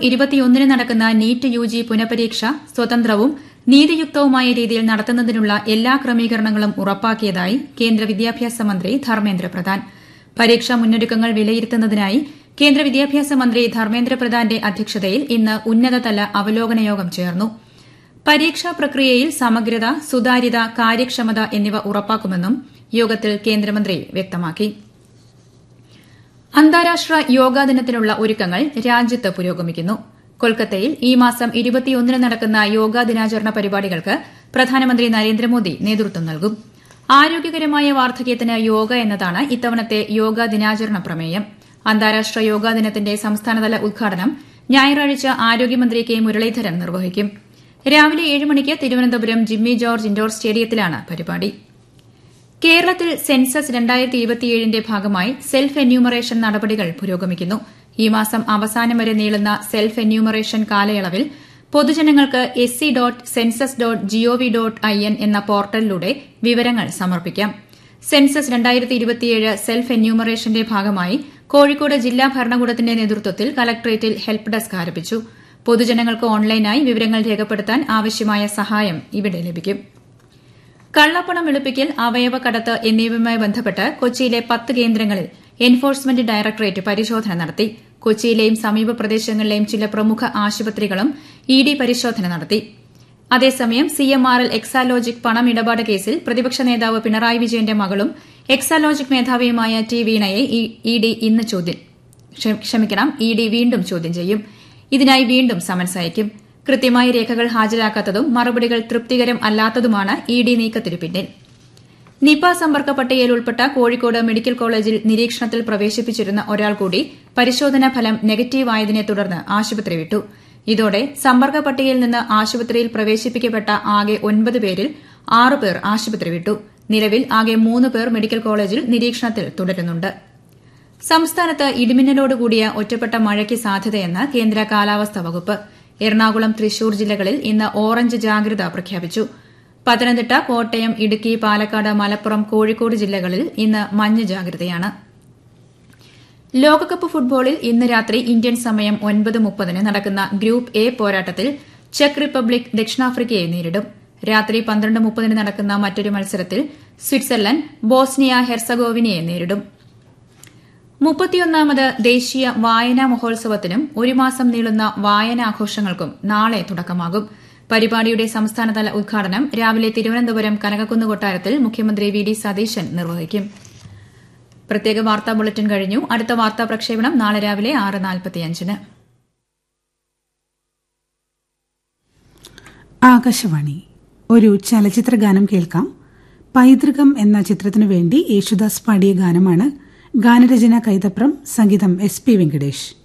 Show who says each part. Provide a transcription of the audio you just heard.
Speaker 1: ഇരുപത്തിയൊന്നിന് നടക്കുന്ന NEET UG പുനഃപരീക്ഷ സ്വതന്ത്രവും നീതിയുക്തവുമായ രീതിയിൽ നടത്തുന്നതിനുള്ള എല്ലാ ക്രമീകരണങ്ങളും ഉറപ്പാക്കിയതായി കേന്ദ്ര വിദ്യാഭ്യാസ മന്ത്രി ധർമ്മേന്ദ്ര പ്രധാൻ പരീക്ഷാ മുന്നൊരുക്കങ്ങൾ വിലയിരുത്തുന്നതിനായി കേന്ദ്ര വിദ്യാഭ്യാസ മന്ത്രി ധർമ്മേന്ദ്ര പ്രധാന്റെ അധ്യക്ഷതയിൽ ഇന്ന് ഉന്നതതല അവലോകന യോഗം ചേർന്നു പരീക്ഷാ പ്രക്രിയയിൽ സമഗ്രത സുതാര്യത കാര്യക്ഷമത എന്നിവ ഉറപ്പാക്കുമെന്നും യോഗത്തിൽ കേന്ദ്രമന്ത്രി വ്യക്തമാക്കി അന്താരാഷ്ട്ര യോഗാ ദിനത്തിനുള്ള ഒരുക്കങ്ങൾ രാജ്യത്ത് പുരോഗമിക്കുന്നു കൊൽക്കത്തയിൽ ഈ മാസം ഇരുപത്തിയൊന്നിന് നടക്കുന്ന യോഗാ ദിനാചരണ പരിപാടികൾക്ക് പ്രധാനമന്ത്രി നരേന്ദ്രമോദി നേതൃത്വം നൽകും ആരോഗ്യകരമായ വാർദ്ധക്യത്തിന് യോഗ എന്നതാണ് ഇത്തവണത്തെ യോഗാ ദിനാചരണ പ്രമേയം അന്താരാഷ്ട്ര യോഗാ ദിനത്തിന്റെ സംസ്ഥാനതല ഉദ്ഘാടനം ഞായറാഴ്ച ആരോഗ്യമന്ത്രി കെ മുരളീധരൻ നിർവഹിക്കും രാവിലെ ഏഴ് മണിക്ക് തിരുവനന്തപുരം ജിമ്മി ജോർജ് ഇൻഡോർ സ്റ്റേഡിയത്തിലാണ് പരിപാടി കേരളത്തിൽ സെൻസസ് രണ്ടായിരത്തി ഇരുപത്തിയേഴിന്റെ ഭാഗമായി സെൽഫ് എന്യൂമറേഷൻ നടപടികൾ പുരോഗമിക്കുന്നു ഈ മാസം അവസാനം വരെ നീളുന്ന സെൽഫ് എന്യൂമറേഷൻ കാലയളവിൽ പൊതുജനങ്ങൾക്ക് S C dot census dot G O V dot I N എന്ന പോർട്ടലിലൂടെ വിവരങ്ങൾ സമർപ്പിക്കാം സെൻസസ് രണ്ടായിരത്തി ഇരുപത്തിയേഴ് സെൽഫ് എന്യൂമറേഷന്റെ ഭാഗമായി കോഴിക്കോട് ജില്ലാ ഭരണകൂടത്തിന്റെ നേതൃത്വത്തിൽ കലക്ടറേറ്റിൽ ഹെൽപ്പ് ഡെസ്ക് ആരംഭിച്ചു പൊതുജനങ്ങൾക്ക് ഓൺലൈനായി വിവരങ്ങൾ രേഖപ്പെടുത്താൻ ആവശ്യമായ സഹായം ഇവിടെ ലഭിക്കും കള്ളപ്പണം വെളുപ്പിക്കൽ അവയവ കടത്ത് എന്നിവയുമായി ബന്ധപ്പെട്ട് കൊച്ചിയിലെ പത്ത് കേന്ദ്രങ്ങളിൽ എൻഫോഴ്സ്മെന്റ് ഡയറക്ടറേറ്റ് പരിശോധന നടത്തി കൊച്ചിയിലെയും സമീപ പ്രദേശങ്ങളിലെയും ചില പ്രമുഖ ആശുപത്രികളും ഇ ഡി പരിശോധന നടത്തി അതേസമയം സിഎംആർഎൽ എക്സാലോജിക് പണമിടപാട് കേസിൽ പ്രതിപക്ഷ നേതാവ് പിണറായി വിജയന്റെ മകളും എക്സാലോജിക് മേധാവിയുമായ ടി വീണയെ ഇ ഡി ഇന്ന് ചോദ്യം ക്ഷമിക്കണം ഇ ഡി വീണ്ടും ചോദ്യം ചെയ്യും ഇതിനായി വീണ്ടും സമൻസ് അയക്കും കൃത്യമായ രേഖകൾ ഹാജരാക്കാത്തതും മറുപടികൾ തൃപ്തികരം അല്ലാത്തതുമാണ് ഇ ഡി നീക്കത്തിനു പിന്നിൽ നിപ സമ്പർക്ക പട്ടികയിൽ ഉൾപ്പെട്ട കോഴിക്കോട് മെഡിക്കൽ കോളേജിൽ നിരീക്ഷണത്തിൽ പ്രവേശിപ്പിച്ചിരുന്ന ഒരാൾ കൂടി പരിശോധനാ ഫലം നെഗറ്റീവ് ആയതിനെ തുടർന്ന് ആശുപത്രി വിട്ടു ഇതോടെ സമ്പർക്ക പട്ടികയിൽ നിന്ന് ആശുപത്രിയിൽ പ്രവേശിപ്പിക്കപ്പെട്ട ആകെ ഒൻപത് പേരിൽ ആറ് പേർ ആശുപത്രി വിട്ടു നിലവിൽ ആകെ മൂന്ന് പേർ മെഡിക്കൽ കോളേജിൽ നിരീക്ഷണത്തിൽ തുടരുന്നുണ്ട് സംസ്ഥാനത്ത് ഇടിമിന്നലോടുകൂടിയ ഒറ്റപ്പെട്ട മഴയ്ക്ക് സാധ്യതയെന്ന് കേന്ദ്ര കാലാവസ്ഥാ വകുപ്പ് എറണാകുളം തൃശൂർ ജില്ലകളിൽ ഇന്ന് ഓറഞ്ച് ജാഗ്രത പ്രഖ്യാപിച്ചു പത്തനംതിട്ട കോട്ടയം ഇടുക്കി പാലക്കാട് മലപ്പുറം കോഴിക്കോട് ജില്ലകളിൽ ഇന്ന് മഞ്ഞ ജാഗ്രതയാണ് ലോകകപ്പ് ഫുട്ബോളിൽ ഇന്ന് രാത്രി ഇന്ത്യൻ സമയം ഒൻപത് മുപ്പതിന് നടക്കുന്ന ഗ്രൂപ്പ് എ പോരാട്ടത്തിൽ ചെക്ക് റിപ്പബ്ലിക് ദക്ഷിണാഫ്രിക്കയെ നേരിടും രാത്രി പന്ത്രണ്ട് മുപ്പതിന് നടക്കുന്ന മറ്റൊരു മത്സരത്തിൽ സ്വിറ്റ്സർലൻഡ് ബോസ്നിയ ഹെർസഗോവിനയെ നേരിടും മുപ്പത്തിയൊന്നാമത് ദേശീയ വായനാ മഹോത്സവത്തിനും ഒരു മാസം നീളുന്ന വായനാഘോഷങ്ങൾക്കും നാളെ തുടക്കമാകും പരിപാടിയുടെ സംസ്ഥാനതല ഉദ്ഘാടനം രാവിലെ തിരുവനന്തപുരം കനകക്കുന്ന് കൊട്ടാരത്തിൽ മുഖ്യമന്ത്രി വി ഡി സതീശൻ നിർവഹിക്കും പ്രത്യേക വാർത്താ ബുള്ളറ്റിൻ കഴിഞ്ഞു അടുത്ത വാർത്താ പ്രക്ഷേപണം നാളെ രാവിലെ ആറ് നാൽപ്പത്തിയഞ്ചിന്
Speaker 2: ആകാശവാണി ഒരു ചലച്ചിത്ര ഗാനം കേൾക്കാം പൈതൃകം എന്ന ചിത്രത്തിനു വേണ്ടി യേശുദാസ് പാടിയ ഗാനമാണ് ഗാനരചന കൈതപ്രം സംഗീതം എസ് പി വെങ്കടേഷ്